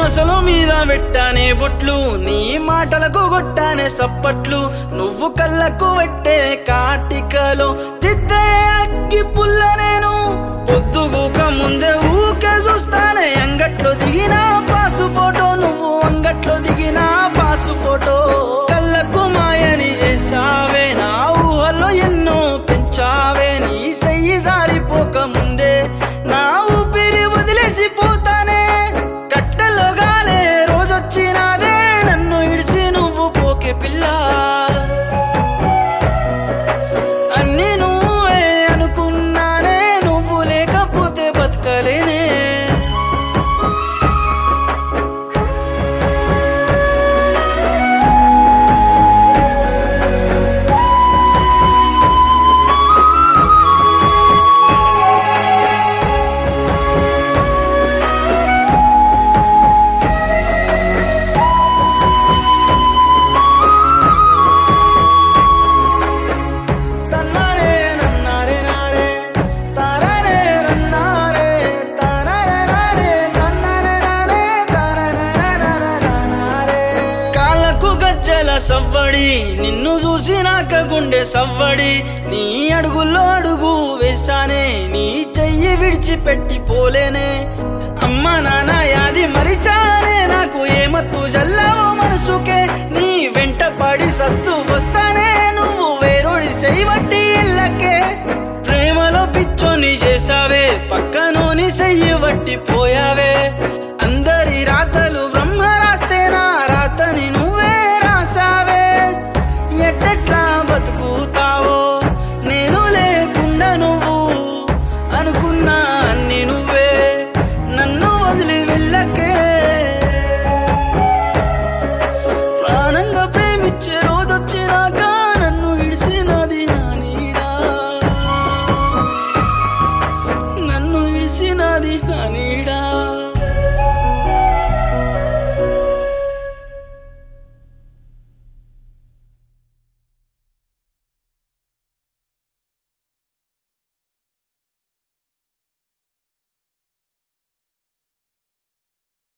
కొసలు మీద పెట్టానే బొట్లు నీ మాటలకు కొట్టానే సప్పట్లు నువ్వు కళ్ళకు పెట్టే కాటికలో తిత్తే అక్కి పుల్ల నేను పొద్దుగుక ముందే ఊకే చూస్తానే అంగట్లో దిగిన పాసు ఫోటో నువ్వు అంగట్లో దిగిన పాసు ఫోటో కళ్ళకు మాయని చేశావే నా ఊహల్లో ఎన్నో పెంచావే నీ చెయ్యి జారిపోక ముందే నా ఊపిరి వదిలేసి పోతానే కట్టెలో గాలే రోజొచ్చినాదే నన్ను ఇడిసి నువ్వు పోకే పిల్ల అన్ని నువ్వే అనుకున్నానే నువ్వు లేకపోతే బతకలేనే తన్నారే నన్నారే నారే తారారే రన్నారే తారారే నారే తన్నారే నారే తారారే నారే కాళ్ళకు గజ్జల సవ్వడి నిన్ను చూసి నాక గుండె సవ్వడి నీ అడుగుల్లో అడుగు వేశానే నీ చెయ్యి విడిచిపెట్టి పోలేనే అమ్మ నాన్న యాది మరి